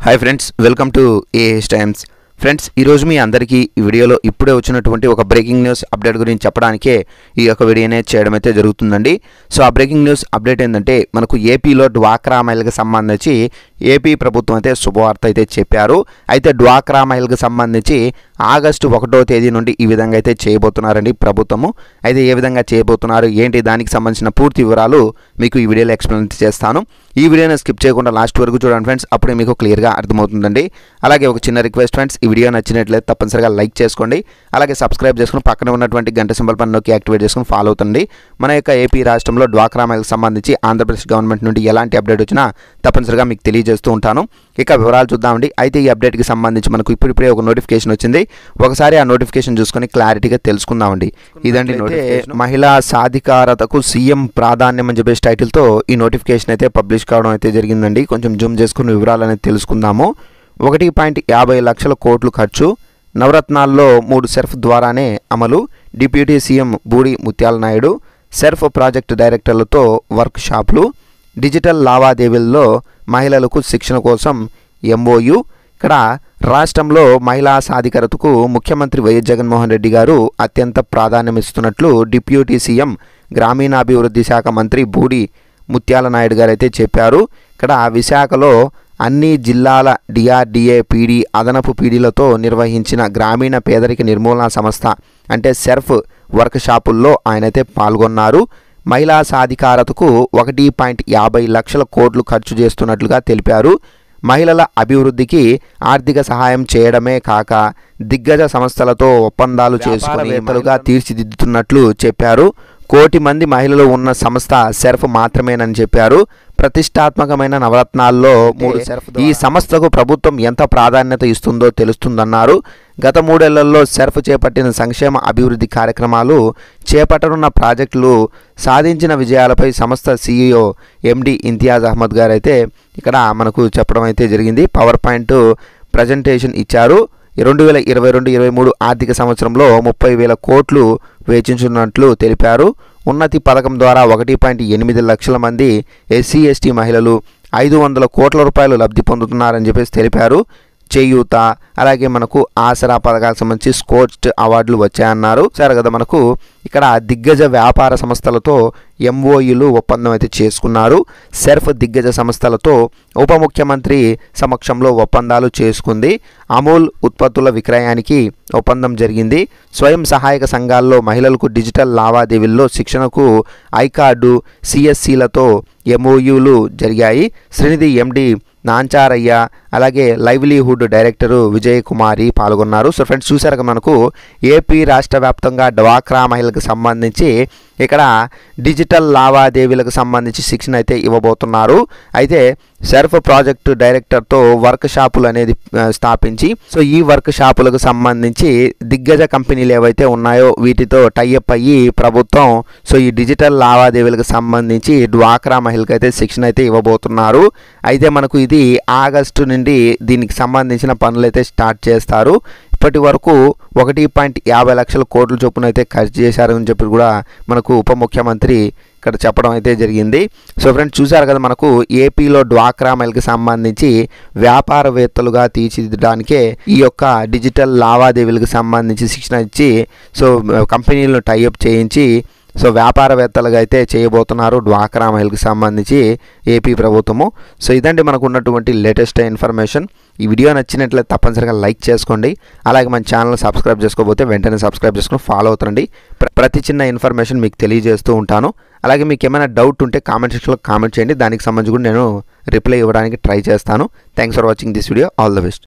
hi friends welcome to AS times friends ఈరోజు మీ అందరికీ ఈ వీడియోలో ఇప్పుడే వచ్చినటువంటి ఒక బ్రేకింగ్ న్యూస్ అప్డేట్ గురించి చెప్పడానికే ఈ యొక్క వీడియోనే చేయడం అయితే జరుగుతుందండి సో ఆ బ్రేకింగ్ న్యూస్ అప్డేట్ ఏంటంటే మనకు ఏపీలో డ్వాక్రా మహిళలకు సంబంధించి ఏపీ ప్రభుత్వం అయితే శుభవార్త అయితే చెప్పారు అయితే డ్వాక్రా మహిళలకు సంబంధించి ఆగస్టు ఒకటో తేదీ నుండి ఈ విధంగా అయితే చేయబోతున్నారండి ప్రభుత్వము అయితే ఏ విధంగా చేయబోతున్నారు ఏంటి దానికి సంబంధించిన పూర్తి వివరాలు మీకు ఈ వీడియోలో ఎక్స్ప్లెయిన్ చేస్తాను ఈ వీడియోని స్కిప్ చేయకుండా లాస్ట్ వరకు చూడండి ఫ్రెండ్స్ అప్పుడే మీకు క్లియర్గా అర్థమవుతుందండి అలాగే ఒక చిన్న రిక్వెస్ట్ ఫ్రెండ్స్ ఈ వీడియో నచ్చినట్లయితే తప్పనిసరిగా లైక్ చేసుకోండి అలాగే సబ్స్క్రైబ్ చేసుకుని పక్కన ఉన్నటువంటి గంట సింబల్ పని నొక్కి యాక్టివేట్ చేసుకుని ఫాలో అవుతుంది మన యొక్క ఏపీ రాష్ట్రంలో డ్వాక్రా మహిళలకు సంబంధించి ఆంధ్రప్రదేశ్ గవర్నమెంట్ నుండి ఎలాంటి అప్డేట్ వచ్చినా తప్పనిసరిగా మీకు తెలియజేస్తూ ఉంటాను ఇక వివరాలు చూద్దామండి అయితే ఈ అప్డేట్కి సంబంధించి మనకు ఇప్పుడిప్పుడే ఒక నోటిఫికేషన్ వచ్చింది ఒకసారి ఆ నోటిఫికేషన్ చూసుకొని క్లారిటీగా తెలుసుకుందామండి ఇదండి నోటిఫికేషన్ మహిళా సాధికారతకు సీఎం ప్రాధాన్యం అని చెప్పేసి టైటిల్తో ఈ నోటిఫికేషన్ అయితే పబ్లిష్ కావడం అయితే జరిగిందండి కొంచెం జూమ్ చేసుకుని వివరాలు అనేది తెలుసుకుందాము ఒకటి పాయింట్ యాభై లక్షల కోట్లు ఖర్చు నవరత్నాల్లో మూడు సెర్ఫ్ ద్వారానే అమలు deputy CM Budi Mutyala Naidu SERP project డైరెక్టర్లతో వర్క్ షాపులు డిజిటల్ లావాదేవీల్లో మహిళలకు శిక్షణ కోసం ఎంఓయు ఇక్కడ రాష్ట్రంలో మహిళా సాధికారతకు ముఖ్యమంత్రి వైఎస్ జగన్మోహన్ రెడ్డి గారు అత్యంత ప్రాధాన్యమిస్తున్నట్లు డిప్యూటీ సీఎం గ్రామీణాభివృద్ధి శాఖ మంత్రి బూడి ముత్యాల నాయుడు గారు అయితే చెప్పారు ఇక్కడ విశాఖలో అన్ని జిల్లాల డిఆర్డిఏ పీడీ అదనపు పీడీలతో నిర్వహించిన గ్రామీణ పేదరిక నిర్మూలన సంస్థ అంటే సెర్ఫ్ వర్క్ షాపుల్లో ఆయనైతే పాల్గొన్నారు మహిళా సాధికారతకు ఒకటి పాయింట్ యాభై లక్షల కోట్లు ఖర్చు చేస్తున్నట్లుగా తెలిపారు మహిళల అభివృద్ధికి ఆర్థిక సహాయం చేయడమే కాక దిగ్గజ సంస్థలతో ఒప్పందాలు చేసుకుని వేత్తలుగా తీర్చిదిద్దుతున్నట్లు చెప్పారు కోటి మంది మహిళలు ఉన్న సంస్థ సెర్ఫ్ మాత్రమేనని చెప్పారు ప్రతిష్టాత్మకమైన నవరత్నాల్లో మూడు సెర్ఫ్ ఈ సంస్థకు ప్రభుత్వం ఎంత ప్రాధాన్యత ఇస్తుందో తెలుస్తుందన్నారు గత మూడేళ్లలో సెర్ఫ్ చేపట్టిన సంక్షేమ అభివృద్ధి కార్యక్రమాలు చేపట్టనున్న ప్రాజెక్టులు సాధించిన విజయాలపై సంస్థ సీఈఓ ఎండి ఇంతియాజ్ అహ్మద్ గారు అయితే ఇక్కడ మనకు చెప్పడం అయితే జరిగింది పవర్ పాయింట్ ప్రజెంటేషన్ ఇచ్చారు రెండు వేల ఇరవై రెండు ఇరవై మూడు ఆర్థిక సంవత్సరంలో ముప్పై వేల కోట్లు వేచించున్నట్లు తెలిపారు ఉన్నతి పథకం ద్వారా ఒకటి పాయింట్ ఎనిమిది లక్షల మంది ఎస్సీ ఎస్టీ మహిళలు ఐదు వందల కోట్ల రూపాయలు లబ్ధి పొందుతున్నారని చెప్పేసి తెలిపారు చేయూత అలాగే మనకు ఆసరా పథకాలకు సంబంధించి స్కోచ్డ్ అవార్డులు వచ్చాయన్నారు సరే కదా మనకు ఇక్కడ దిగ్గజ వ్యాపార సంస్థలతో ఎంఓఈలు ఒప్పందం అయితే చేసుకున్నారు సెర్ఫ్ దిగ్గజ సంస్థలతో ఉప ముఖ్యమంత్రి సమక్షంలో ఒప్పందాలు చేసుకుంది అమూల్ ఉత్పత్తుల విక్రయానికి ఒప్పందం జరిగింది స్వయం సహాయక సంఘాల్లో మహిళలకు డిజిటల్ లావాదేవీల్లో శిక్షణకు ఐకార్డు సిఎస్సిలతో ఎంఓయూలు జరిగాయి శ్రీనిధి ఎండి నాంచారయ్య అలాగే లైవ్లీహుడ్ డైరెక్టరు విజయ్ కుమారి పాల్గొన్నారు సో ఫ్రెండ్స్ చూసారు మనకు ఏపీ రాష్ట్ర వ్యాప్తంగా డ్వాక్రా మహిళలకు సంబంధించి ఇక్కడ డిజిటల్ లావాదేవీలకు సంబంధించి శిక్షణ అయితే ఇవ్వబోతున్నారు అయితే సెర్ఫ్ ప్రాజెక్టు డైరెక్టర్తో వర్క్ షాపులు అనేది ఆ, స్థాపించి సో ఈ వర్క్ షాపులకు సంబంధించి దిగ్గజ కంపెనీలు ఏవైతే ఉన్నాయో వీటితో టైఅప్ అయ్యి ప్రభుత్వం సో ఈ డిజిటల్ లావాదేవీలకు సంబంధించి డ్వాక్రా మహిళలకు అయితే శిక్షణ అయితే ఇవ్వబోతున్నారు అయితే మనకు ఇది ఆగస్టు నుండి దీనికి సంబంధించిన పనులు అయితే స్టార్ట్ చేస్తారు ఇప్పటి వరకు ఒకటి పాయింట్ యాభై లక్షల కోట్ల చొప్పున అయితే ఖర్చు చేశారని చెప్పి కూడా మనకు ఉప ముఖ్యమంత్రి ఇక్కడ చెప్పడం అయితే జరిగింది సో ఫ్రెండ్స్ చూసారు కదా మనకు ఏపీలో డ్వాక్రా మహిళకి సంబంధించి వ్యాపారవేత్తలుగా తీర్చిదిద్దడానికే ఈ యొక్క డిజిటల్ లావాదేవీలకు సంబంధించి శిక్షణ ఇచ్చి సో కంపెనీలను టైఅప్ చేయించి సో వ్యాపారవేత్తలుగా అయితే చేయబోతున్నారు డ్వాక్రా మహిళకి సంబంధించి ఏపీ ప్రభుత్వము సో ఇదండి మనకు ఉన్నటువంటి లేటెస్ట్ ఇన్ఫర్మేషన్ ఈ వీడియో నచ్చినట్లయితే తప్పనిసరిగా లైక్ చేసుకోండి అలాగే మన ఛానల్ సబ్స్క్రైబ్ చేసుకోకపోతే వెంటనే సబ్స్క్రైబ్ చేసుకుని ఫాలో అవుతుండండి ప్ర- ప్రతి చిన్న ఇన్ఫర్మేషన్ మీకు తెలియజేస్తూ ఉంటాను అలాగే మీకు ఏమైనా డౌట్ ఉంటే కామెంట్ సెక్షన్లో కామెంట్ చేయండి దానికి సంబంధించి కూడా నేను రిప్లై ఇవ్వడానికి ట్రై చేస్తాను thanks for watching this video all the best